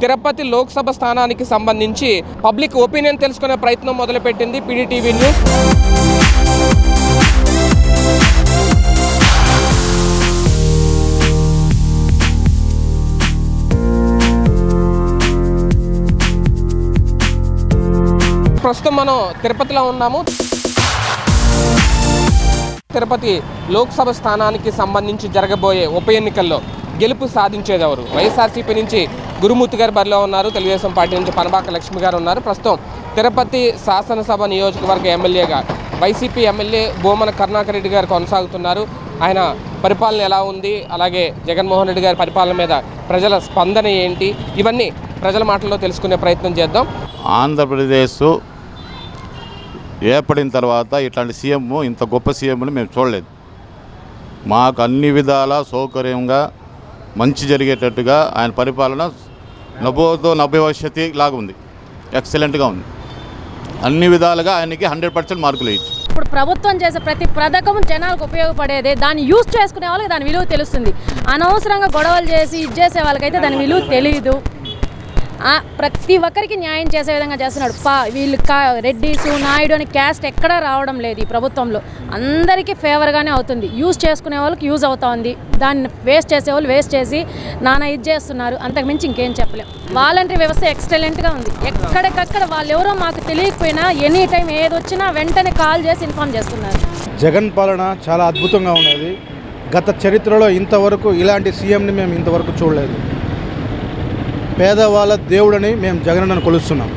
తిరుపతి లోక్సభ స్థానానికి సంబంధించి public opinion తెలుసుకునే ప్రయత్నం మొదలుపెట్టింది పీడీటీవీ న్యూస్ ప్రస్తుతం మనం తిరుపతిలో ఉన్నాము తిరుపతి లోక్సభ స్థానానికి సంబంధించి జరగబోయే ఉప ఎన్నికల్లో గెలుపు సాధించేది ఎవరు వైఎస్ఆర్సీపీ నుంచి గురుమూర్తి గారు బరిలో ఉన్నారు తెలుగుదేశం పార్టీ నుంచి పనబాక లక్ష్మి గారు ఉన్నారు ప్రస్తుతం తిరుపతి శాసనసభ నియోజకవర్గ ఎమ్మెల్యేగా వైసీపీ ఎమ్మెల్యే బోమన కరుణాకర్ రెడ్డి గారు కొనసాగుతున్నారు ఆయన పరిపాలన ఎలా ఉంది అలాగే జగన్మోహన్ రెడ్డి గారి పరిపాలన మీద ప్రజల స్పందన ఏంటి ఇవన్నీ ప్రజల మాటల్లో తెలుసుకునే ప్రయత్నం చేద్దాం ఆంధ్రప్రదేశ్ ఏర్పడిన తర్వాత ఇట్లాంటి సీఎం ఇంత గొప్ప సీఎంని మేము చూడలేదు మాకు అన్ని విధాల సౌకర్యంగా మంచి జరిగేటట్టుగా ఆయన పరిపాలన నభోతో నభవిష్యతి లాగా ఉంది ఎక్సలెంట్గా ఉంది అన్ని విధాలుగా ఆయనకి హండ్రెడ్ పర్సెంట్ మార్కులు ఇచ్చు ఇప్పుడు ప్రభుత్వం చేసే ప్రతి పథకం జనాలకు ఉపయోగపడేదే దాన్ని యూజ్ చేసుకునే వాళ్ళకి దాని విలువ తెలుస్తుంది అనవసరంగా గొడవలు చేసి ఇది చేసే వాళ్ళకైతే దాని విలువ తెలియదు ఆ, ప్రతి ఒక్కరికి న్యాయం చేసే విధంగా చేస్తున్నాడు పా వీళ్ళు కా రెడ్డిస్ నాయుడు అని క్యాస్ట్ ఎక్కడా రావడం లేదు ఈ ప్రభుత్వంలో అందరికీ ఫేవర్గానే అవుతుంది యూజ్ చేసుకునే వాళ్ళకి యూజ్ అవుతుంది దాన్ని వేస్ట్ చేసే వాళ్ళు వేస్ట్ చేసి నానా ఇది చేస్తున్నారు అంతకుమించి ఇంకేం చెప్పలేం వాలంటరీ వ్యవస్థ ఎక్సలెంట్గా ఉంది ఎక్కడికక్కడ వాళ్ళు ఎవరో మాకు తెలియకపోయినా ఎనీ టైం ఏది వచ్చినా వెంటనే కాల్ చేసి ఇన్ఫామ్ చేస్తున్నారు జగన్ పాలన చాలా అద్భుతంగా ఉన్నది గత చరిత్రలో ఇంతవరకు ఇలాంటి సీఎంని మేము ఇంతవరకు చూడలేదు పేదవాళ్ళ దేవుడని మేము జగనన్నను కొలుస్తున్నాం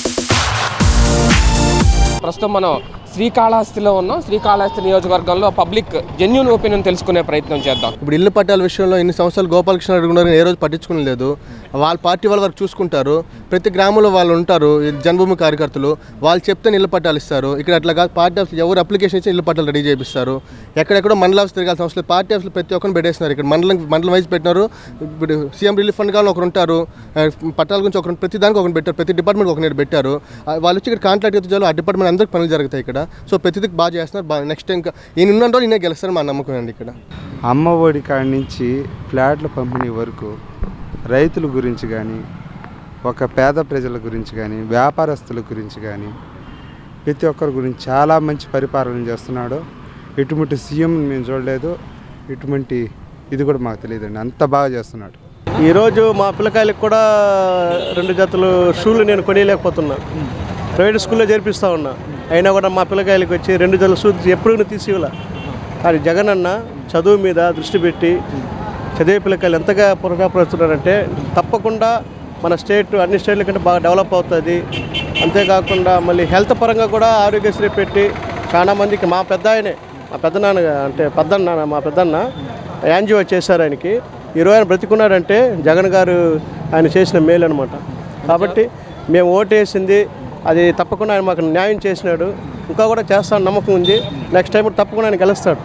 ప్రస్తుతం మనం శ్రీకాళహస్తిలో ఉన్నాం శ్రీకాళహస్తి నియోజకవర్గంలో పబ్లిక్ జెన్యున్ ఒపీనియన్ తెలుసుకునే ప్రయత్నం చేద్దాం ఇప్పుడు ఇల్లు పట్టాల విషయంలో ఇన్ని సంవత్సరాలు గోపాలకృష్ణ అడుగున్నారు ఏ రోజు పట్టించుకుని లేదు వాళ్ళ పార్టీ వాళ్ళ వరకు చూసుకుంటారు ప్రతి గ్రామంలో వాళ్ళు ఉంటారు ఈ జన్మభూమి కార్యకర్తలు వాళ్ళు చెప్తే ఇల్లు పట్టాలు ఇస్తారు ఇక్కడ అట్లా కాదు పార్టీ ఆఫీస్ ఎవరు అప్లికేషన్ ఇచ్చి ఇల్లు పట్టాలు రెడీ చేపిస్తారు ఎక్కడెక్కడో మండల ఆఫీస్ తిరగాల్సిన అవసరం లేదు పార్టీ ఆఫీస్లో ప్రతి ఒక్కరిని పెట్టేస్తున్నారు ఇక్కడ మండలం మండలం వైజ్ పెట్టినారు ఇప్పుడు సీఎం రిలీఫ్ ఫండ్ కావాలి ఒకరు ఉంటారు ఆ, పట్టాల గురించి ఒకరు ప్రతి దానికి ఒకరు పెట్టారు ప్రతి డిపార్ట్మెంట్ ఒకరిని పెట్టారు ఆ, వాళ్ళు వచ్చి ఇక్కడ కాంట్రాక్ట్ అయితే చాలు ఆ డిపార్ట్మెంట్ అందరికి పనులు జరుగుతాయి ఇక్కడ సో ప్రతిదీ బాగా చేస్తున్నారు బాగా నెక్స్ట్ ఇంకా ఈయన ఉన్న రోజు ఈయన గెలుస్తారు మా నమ్మకం అండి ఇక్కడ అమ్మ ఒడి కాడి నుంచి ఫ్లాట్ల పంపిణీ వరకు రైతుల గురించి కానీ ఒక పేద ప్రజల గురించి కానీ వ్యాపారస్తుల గురించి కానీ ప్రతి ఒక్కరి గురించి చాలా మంచి పరిపాలన చేస్తున్నాడు ఇటువంటి సీఎం మేము చూడలేదు ఇటువంటి ఇది కూడా మాకు తెలియదండి అంత బాగా చేస్తున్నాడు ఈరోజు మా పిల్లకాయలకు కూడా రెండు జతలు షూలు నేను కొనియలేకపోతున్నా ప్రైవేట్ స్కూల్లో చేర్పిస్తా ఉన్నా అయినా కూడా మా పిల్లకాయలకు వచ్చి రెండు జతల షూ ఎప్పుడు తీసి ఇవ్వాల కానీ జగన్ అన్న చదువు మీద దృష్టి పెట్టి చదివే పిల్లకాయలు ఎంతగా పురగాపరుస్తున్నారంటే తప్పకుండా మన స్టేట్ అన్ని స్టేట్ల కంటే బాగా డెవలప్ అవుతుంది అంతేకాకుండా మళ్ళీ హెల్త్ పరంగా కూడా ఆరోగ్యశ్రీ పెట్టి చాలా మందికి మా పెద్ద ఆయనే మా పెద్దనాన్న అంటే పెద్దన్న మా పెద్దన్న యాంజిఓ చేశారు ఆయనకి ఈరోజు ఆయన బ్రతికున్నాడంటే జగన్ గారు ఆయన చేసిన మేలు అనమాట కాబట్టి మేము ఓటేసింది అది తప్పకుండా ఆయన మాకు న్యాయం చేసినాడు ఇంకా కూడా చేస్తాను నమ్మకం ఉంది నెక్స్ట్ టైం కూడా తప్పకుండా ఆయన గెలుస్తాడు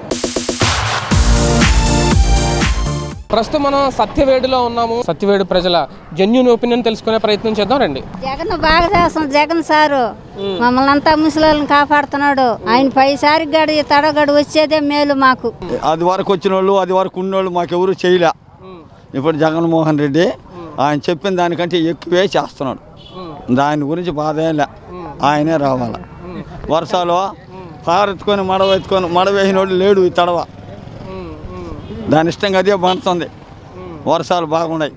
ప్రస్తుతం మనం సత్యవేడులో ఉన్నాము సత్యవేడు ప్రజల జెన్యున్ ఒపీనియన్ తెలుసుకునే ప్రయత్నం చేద్దాం రండి జగన్ బాగా చేస్తుంది జగన్ సారు మమ్మల్ని అంతా ముసలిని కాపాడుతున్నాడు ఆయన పైసారి గడి తడగడు వచ్చేదే మేలు మాకు అది వరకు వచ్చిన వాళ్ళు అది వరకు ఉన్నోళ్ళు మాకెవరు చేయలే ఇప్పుడు జగన్మోహన్ రెడ్డి ఆయన చెప్పిన దానికంటే ఎక్కువే చేస్తున్నాడు దాని గురించి బాధ ఏం లే ఆయనే రావాలి వర్షాలు పారెత్తుకొని మడవెత్తుకొని మడవేసిన వాళ్ళు లేడు ఈ తడవ దాని ఇష్టంగా అదే పండుతుంది వర్షాలు బాగున్నాయి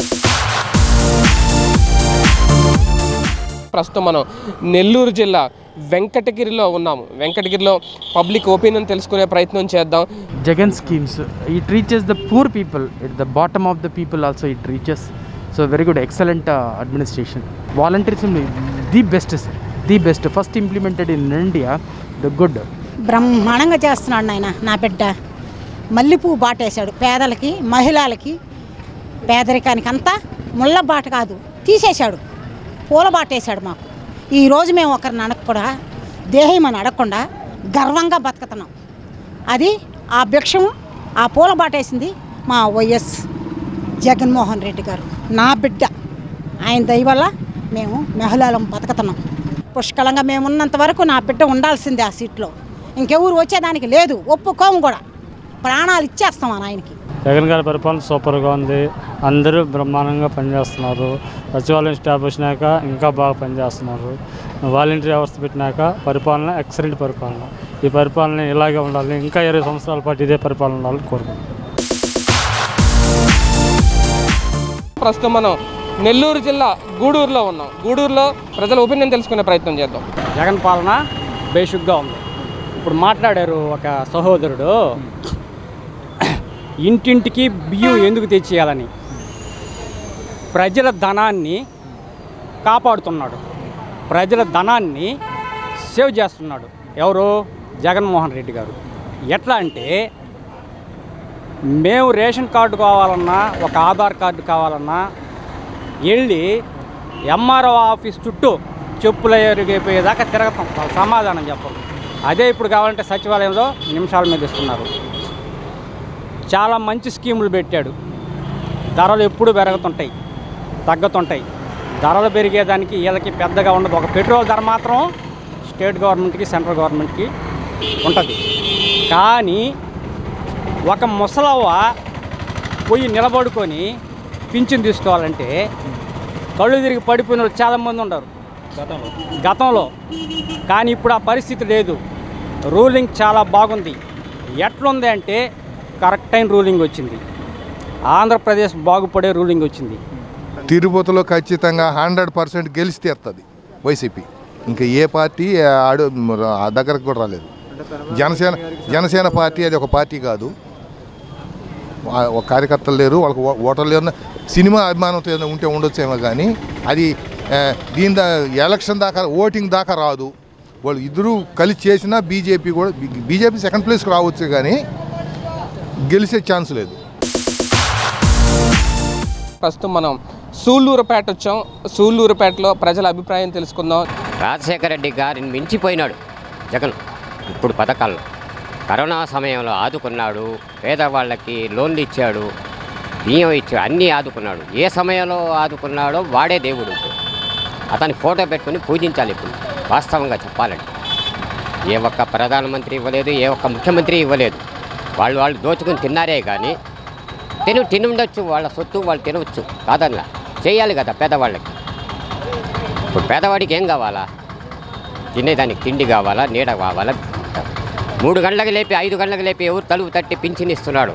ప్రస్తుతం మనం నెల్లూరు జిల్లా వెంకటగిరిలో ఉన్నాము వెంకటగిరిలో పబ్లిక్ ఒపీనియన్ తెలుసుకునే ప్రయత్నం చేద్దాం Jagan schemes. It reaches the poor people, at the bottom of the people also it reaches. So very good, excellent uh, administration. Volunteerism, the best, sir. the best. First implemented in India, the good. బ్రహ్మాండంగా చేస్తున్నాడు నాయన నా బిడ్డ మల్లెపువ్వు బాటేశాడు పేదలకి మహిళలకి పేదరికానికి అంతా ముళ్ళ బాట కాదు తీసేశాడు పూల బాటేశాడు మాకు ఈరోజు మేము ఒకరిని అడగకుండా దేహమని అడగకుండా గర్వంగా బతుకుతున్నాం అది ఆ భిక్షం ఆ పూల బాటేసింది మా వైఎస్ జగన్మోహన్ రెడ్డి గారు నా బిడ్డ ఆయన దయ వల్ల మేము మహిళలం బతుకుతున్నాం పుష్కలంగా మేము ఉన్నంత వరకు నా బిడ్డ ఉండాల్సిందే ఆ సీట్లో ఇంకెవరు వచ్చేదానికి లేదు ఒప్పుకోము కూడా ప్రాణాలు ఇచ్చేస్తాం ఆ ఆయనకి జగన్ గారి పరిపాలన సూపర్గా ఉంది అందరూ బ్రహ్మాండంగా పనిచేస్తున్నారు సచివాలయం స్టాఫ్ వచ్చినాక ఇంకా బాగా పనిచేస్తున్నారు వాలంటీర్ వ్యవస్థ పెట్టినాక పరిపాలన ఎక్సలెంట్ పరిపాలన ఈ పరిపాలన ఇలాగే ఉండాలి ఇంకా ఇరవై సంవత్సరాల పాటు ఇదే పరిపాలన ఉండాలని కోరుకుంటున్నాను ప్రస్తుతం మనం నెల్లూరు జిల్లా గూడూరులో ఉన్నాం గూడూరులో ప్రజల ఒపీనియన్ తెలుసుకునే ప్రయత్నం చేద్దాం జగన్ పాలన బేషుగ్గా ఉంది ఇప్పుడు మాట్లాడారు ఒక సహోదరుడు ఇంటింటికి బియ్యం ఎందుకు తెచ్చేయాలని ప్రజల ధనాన్ని కాపాడుతున్నాడు ప్రజల ధనాన్ని సేవ్ చేస్తున్నాడు ఎవరు జగన్మోహన్ రెడ్డి గారు ఎట్లా అంటే మేము రేషన్ కార్డు కావాలన్నా ఒక ఆధార్ కార్డు కావాలన్నా వెళ్ళి ఎంఆర్ఓ ఆఫీస్ చుట్టూ చెప్పులు ఎరిగిపోయేదాకా తిరగతాం వాళ్ళు సమాధానం చెప్పరు అదే ఇప్పుడు కావాలంటే సచివాలయంలో నిమిషాల మీద ఇస్తున్నారు చాలా మంచి స్కీములు పెట్టాడు ధరలు ఎప్పుడు పెరుగుతుంటాయి తగ్గుతుంటాయి ధరలు పెరిగేదానికి వీళ్ళకి పెద్దగా ఉండదు ఒక పెట్రోల్ ధర మాత్రం స్టేట్ గవర్నమెంట్కి సెంట్రల్ గవర్నమెంట్కి ఉంటుంది కానీ ఒక ముసలవ్వ పోయి నిలబడుకొని పింఛన్ తీసుకోవాలంటే కళ్ళు తిరిగి పడిపోయిన వాళ్ళు చాలామంది ఉండరు గతంలో కానీ ఇప్పుడు ఆ పరిస్థితి లేదు రూలింగ్ చాలా బాగుంది ఎట్లుంది అంటే కరెక్ట్ అయిన రూలింగ్ వచ్చింది ఆంధ్రప్రదేశ్ బాగుపడే రూలింగ్ వచ్చింది తిరుపతిలో ఖచ్చితంగా హండ్రెడ్ పర్సెంట్ గెలిస్తే వస్తుంది వైసీపీ ఇంకా ఏ పార్టీ ఆడు ఆ దగ్గరకు కూడా రాలేదు జనసేన జనసేన పార్టీ అది ఒక పార్టీ కాదు ఆ- ఒక కార్యకర్తలు లేరు వాళ్ళకి ఓ- ఓటర్లు లేరు సినిమా అభిమానంతో ఏదైనా ఉంటే ఉండొచ్చేమో కానీ అది ఆ, దీని దా ఎలక్షన్ దాకా ఓటింగ్ దాకా రాదు వాళ్ళు ఇద్దరు కలిసి చేసినా బీజేపీ కూడా బీజేపీ సెకండ్ ప్లేస్కి రావచ్చు కానీ గెలిచే ఛాన్స్ లేదు ప్రస్తుతం మనం సూళ్ళూరుపేట వచ్చాం సూళ్ళూరుపేటలో ప్రజల అభిప్రాయం తెలుసుకుందాం రాజశేఖర రెడ్డి గారిని మించిపోయినాడు జగన్ ఇప్పుడు పథకాల్లో కరోనా సమయంలో ఆదుకున్నాడు పేదవాళ్ళకి లోన్లు ఇచ్చాడు బియ్యం ఇచ్చాడు అన్నీ ఆదుకున్నాడు ఏ సమయంలో ఆదుకున్నాడో వాడే దేవుడు ఇప్పుడు అతని ఫోటో పెట్టుకుని పూజించాలి ఇప్పుడు వాస్తవంగా చెప్పాలంటే ఏ ఒక్క ప్రధానమంత్రి ఇవ్వలేదు ఏ ఒక్క ముఖ్యమంత్రి ఇవ్వలేదు వాళ్ళు వాళ్ళు దోచుకుని తిన్నారే కానీ తిను తిని ఉండొచ్చు వాళ్ళ సొత్తు వాళ్ళు తినవచ్చు కాదన్నా చేయాలి కదా పేదవాళ్ళకి ఇప్పుడు పేదవాడికి ఏం కావాలా తినేదానికి తిండి కావాలా నీడ కావాలా మూడు గంటలకు లేపి ఐదు గంటలకు లేపి ఎవరు తలుపు తట్టి పింఛన్ ఇస్తున్నాడు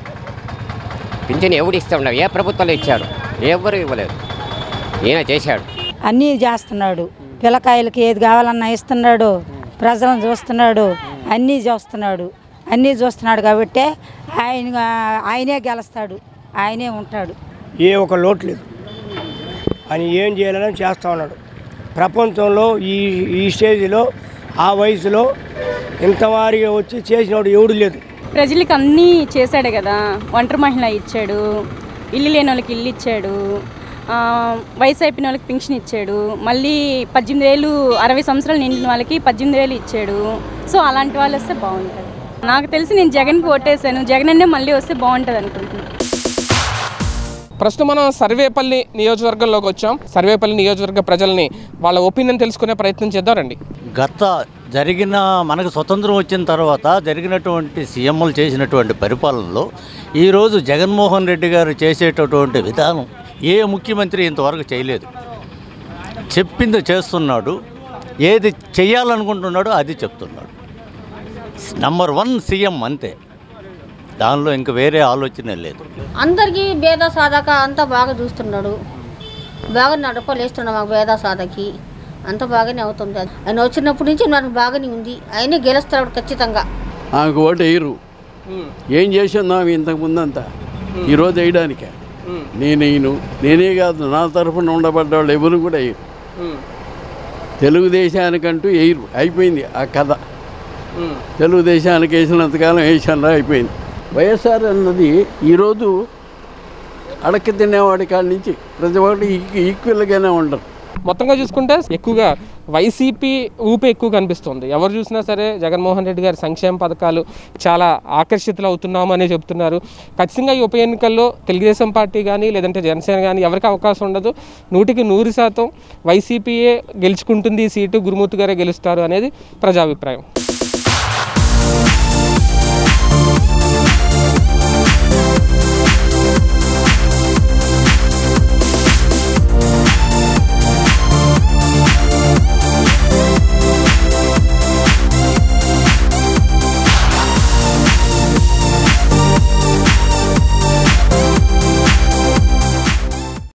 పింఛన్ ఎవడు ఇస్తూ ఉన్నాడు ఏ ప్రభుత్వాలు ఇచ్చారు ఎవరు ఇవ్వలేదు ఈయన చేశాడు అన్నీ చేస్తున్నాడు పిల్లకాయలకి ఏది కావాలన్నా ఇస్తున్నాడు ప్రజలను చూస్తున్నాడు అన్నీ చూస్తున్నాడు అన్నీ చూస్తున్నాడు కాబట్టి ఆయన ఆయనే గెలుస్తాడు ఆయనే ఉంటాడు ఏ ఒక లోటు లేదు అని ఏం చేయాలని చేస్తూ ఉన్నాడు ప్రపంచంలో ఈ ఈ స్టేజ్లో ఆ వయసులో ఇంతవారిగా వచ్చి చేసినవాడు ఎవడు లేదు ప్రజలకు అన్నీ చేశాడు కదా ఒంటరి మహిళ ఇచ్చాడు ఇల్లు లేని వాళ్ళకి ఇల్లు ఇచ్చాడు ఆ, వయసు అయిపోయిన వాళ్ళకి పింఛన్ ఇచ్చాడు మళ్ళీ పద్దెనిమిది వేలు అరవై సంవత్సరాలు నిండిన వాళ్ళకి పద్దెనిమిది వేలు ఇచ్చాడు సో అలాంటి వాళ్ళు వస్తే బాగుంటుంది నాకు తెలిసి నేను జగన్కి ఓటేసాను జగన్ అన్నే మళ్ళీ వస్తే బాగుంటుంది అనుకుంటున్నాను ప్రస్తుతం మనం సర్వేపల్లి నియోజకవర్గంలోకి వచ్చాం సర్వేపల్లి నియోజకవర్గ ప్రజల్ని వాళ్ళ ఒపీనియన్ తెలుసుకునే ప్రయత్నం చేద్దాం రండి గత జరిగిన మనకు స్వతంత్రం వచ్చిన తర్వాత జరిగినటువంటి సీఎంలు చేసినటువంటి పరిపాలనలో ఈరోజు జగన్మోహన్ రెడ్డి గారు చేసేటటువంటి విధానం ఏ ముఖ్యమంత్రి ఇంతవరకు చేయలేదు చెప్పింది చేస్తున్నాడు ఏది చేయాలనుకుంటున్నాడో అది చెప్తున్నాడు నంబర్ వన్ సీఎం అంతే దానిలో ఇంక వేరే ఆలోచనే లేదు అందరికీ భేద సాధక అంతా బాగా చూస్తున్నాడు బాగా నడపలేస్తున్నాడు మాకు భేద సాధకి అంత బాగానే అవుతుంది ఆయన వచ్చినప్పటి నుంచి మనకు బాగానే ఉంది ఆయనే గెలుస్తాడు ఖచ్చితంగా ఆమెకు ఓటు వేయరు ఏం చేసిందా ఆమె ఇంతకు ముందంతా ఈరోజు వేయడానికే నేనేను నేనే కాదు నా తరఫున ఉండబడ్డ వాళ్ళు ఎవరు కూడా వేయరు తెలుగుదేశానికంటూ వేయరు అయిపోయింది ఆ కథ తెలుగుదేశానికి వేసినంతకాలం వేసాను అయిపోయింది వైఎస్ఆర్ అన్నది ఈరోజు అడక్కి తినేవాడి కాడి నుంచి ప్రతి ఒక్కటి ఈక్వల్గానే ఉండరు మొత్తంగా చూసుకుంటే ఎక్కువగా వైసీపీ ఊపి ఎక్కువ కనిపిస్తుంది ఎవరు చూసినా సరే జగన్మోహన్ రెడ్డి గారి సంక్షేమ పథకాలు చాలా ఆకర్షితులు అవుతున్నామని చెప్తున్నారు ఖచ్చితంగా ఈ ఉప ఎన్నికల్లో తెలుగుదేశం పార్టీ కానీ లేదంటే జనసేన కానీ ఎవరికి అవకాశం ఉండదు నూటికి నూరు శాతం వైసీపీయే గెలుచుకుంటుంది ఈ సీటు గురుమూర్తి గారే గెలుస్తారు అనేది ప్రజాభిప్రాయం